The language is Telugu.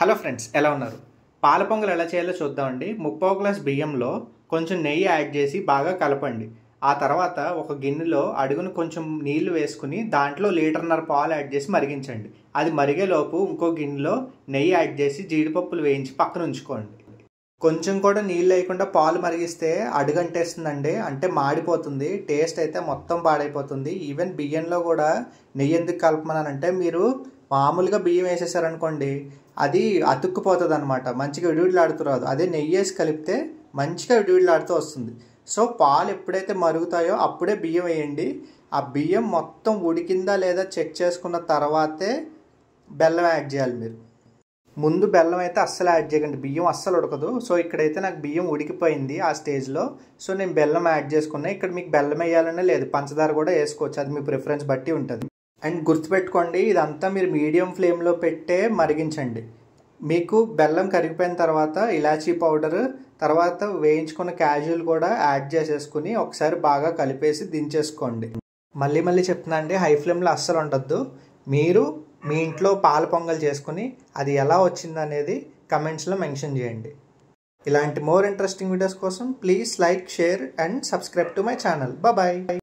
హలో ఫ్రెండ్స్ ఎలా ఉన్నారు పాల పొంగల్ ఎలా చేయాలో చూద్దామండి ముప్పావు గ్లాస్ బియ్యంలో కొంచెం నెయ్యి యాడ్ చేసి బాగా కలపండి ఆ తర్వాత ఒక గిన్నెలో అడుగును కొంచెం నీళ్లు వేసుకుని దాంట్లో లీటర్న్నర పాలు యాడ్ చేసి మరిగించండి అది మరిగేలోపు ఇంకో గిన్నెలో నెయ్యి యాడ్ చేసి జీడిపప్పులు వేయించి పక్కన ఉంచుకోండి కొంచెం కూడా నీళ్ళు వేయకుండా పాలు మరిగిస్తే అడుగంటేస్తుందండి అంటే మాడిపోతుంది టేస్ట్ అయితే మొత్తం పాడైపోతుంది ఈవెన్ బియ్యంలో కూడా నెయ్యి ఎందుకు కలపమన్నానంటే మీరు మామూలుగా బియ్యం వేసేసారనుకోండి అది అతుక్కుపోతుంది అనమాట మంచిగా విడివిడిలాడుతూ రాదు అదే నెయ్యి వేసి కలిపితే మంచిగా విడివిడిలాడుతూ వస్తుంది సో పాలు ఎప్పుడైతే మరుగుతాయో అప్పుడే బియ్యం వేయండి ఆ బియ్యం మొత్తం ఉడికిందా లేదా చెక్ చేసుకున్న తర్వాతే బెల్లం యాడ్ చేయాలి మీరు ముందు బెల్లం అయితే అస్సలు యాడ్ చేయకండి బియ్యం అస్సలు ఉడకదు సో ఇక్కడైతే నాకు బియ్యం ఉడికిపోయింది ఆ స్టేజ్లో సో నేను బెల్లం యాడ్ చేసుకున్నా ఇక్కడ మీకు బెల్లం వేయాలనే లేదు పంచదార కూడా వేసుకోవచ్చు అది మీ ప్రిఫరెన్స్ బట్టి ఉంటుంది అండ్ గుర్తుపెట్టుకోండి ఇదంతా మీరు మీడియం ఫ్లేమ్లో పెట్టే మరిగించండి మీకు బెల్లం కరిగిపోయిన తర్వాత ఇలాచీ పౌడర్ తర్వాత వేయించుకున్న క్యాజువల్ కూడా యాడ్ చేసేసుకుని ఒకసారి బాగా కలిపేసి దించేసుకోండి మళ్ళీ మళ్ళీ చెప్తున్నా అండి హై ఫ్లేమ్లో అస్సలు ఉండొద్దు మీరు మీ ఇంట్లో పాల పొంగల్ చేసుకుని అది ఎలా వచ్చిందనేది కమెంట్స్లో మెన్షన్ చేయండి ఇలాంటి మోర్ ఇంట్రెస్టింగ్ వీడియోస్ కోసం please like share and subscribe to my channel bye